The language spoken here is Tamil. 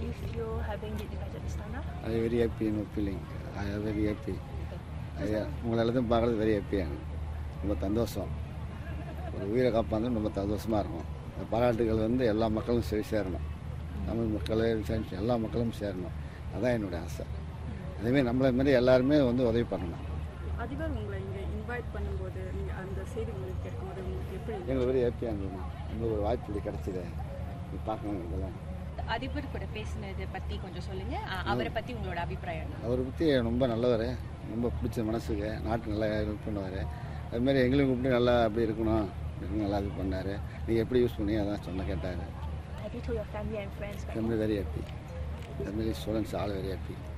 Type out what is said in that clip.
with you having it invited Istana? I very happy no feeling I are very happy ஐயா உங்களை எல்லாத்தையும் பார்க்குறது வெரி ஹாப்பியாக ரொம்ப சந்தோஷம் ஒரு உயிரை காப்பாந்து ரொம்ப சந்தோஷமாக இருக்கும் இந்த பாராட்டுகள் வந்து எல்லா மக்களும் சரி சேரணும் தமிழ் மக்களே சரி எல்லா மக்களும் சேரணும் அதான் என்னுடைய ஆசை அதேமாதிரி நம்மளை மாதிரி எல்லாருமே வந்து உதவி பண்ணணும் அதிபர் உங்களை இங்கே இன்வைட் பண்ணும்போது நீங்கள் அந்த செய்தி உங்களுக்கு கேட்கும்போது உங்களுக்கு எப்படி எங்களுக்கு வெரி ஹாப்பியாக இருந்தது இந்த ஒரு வாய்ப்பு இப்படி கிடச்சிது இது பார்க்கணும் இதெல்லாம் அதிபர் கூட பேசினதை பத்தி கொஞ்சம் சொல்லுங்க அ- அவரை பத்தி உங்களோட அபிப்பிராயம் என்ன? அவரை பற்றி ரொம்ப நல்லவர் ரொம்ப பிடிச்ச மனசுக்கு நாட்டு நல்லா இது பண்ணுவார் அதுமாதிரி எங்களையும் கூப்பிட்டு நல்லா அப்படி இருக்கணும் அப்படின்னு நல்லா இது பண்ணார் நீங்கள் எப்படி யூஸ் பண்ணி அதான் சொன்ன கேட்டார் Have you told your family and friends back home? Family very happy family students all very happy